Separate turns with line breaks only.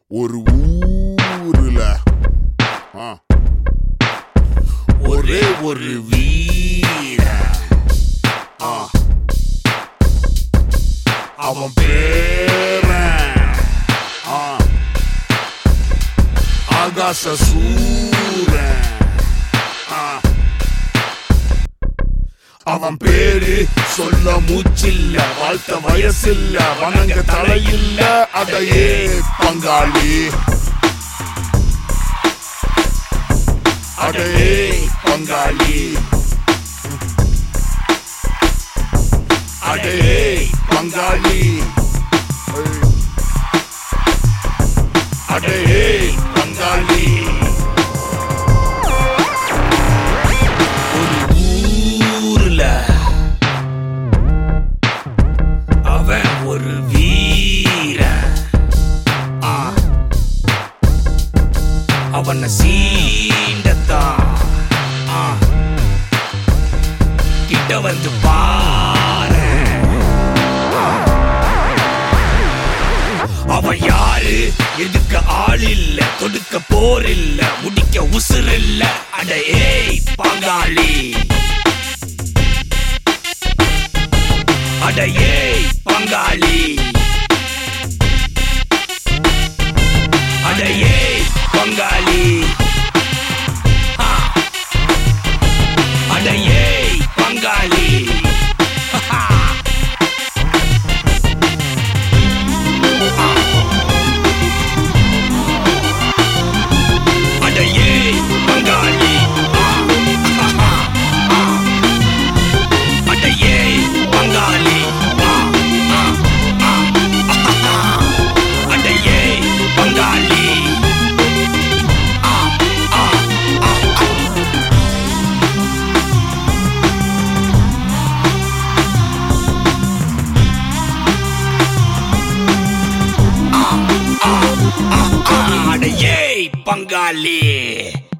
ஒரு ஊருல ஆ. ஒரே ஒரு வீர ஆ. அவன் பேரன் ஆ. ஆகாச சூரன் ஆ. அவன் பேரு சொல்ல மூச்சில்ல வாழ்த்த வயசில்ல வணங்க தலையில்ல அதையே பங்காளி அடையே பங்காளி அடையே பங்காளி அடையே பங்காளி
ஒரு ஊர்ல அவன் ஒரு வீர அவனை சீண்டத்தான் ஆ. கிட்ட வந்து பாரு அவன் யாரு எதுக்க ஆள் இல்ல தொடுக்க போர் இல்ல முடிக்க உசுர் இல்ல அட ஏய் பங்காளி அட ஏய் பங்காளி அட ஏய் பங்காளி ஆ. அட ஏய் பங்காளி ஆ. அட ஏய் பங்காளி ஆ. ஆ. ஆ. அட ஏய் பங்காளி ஆ. ஆ. ஆ. ஆஹா. அட ஏய் பங்காளி ஆ. ஆ. ஆ. ஆ. அட ஏய் பங்காளி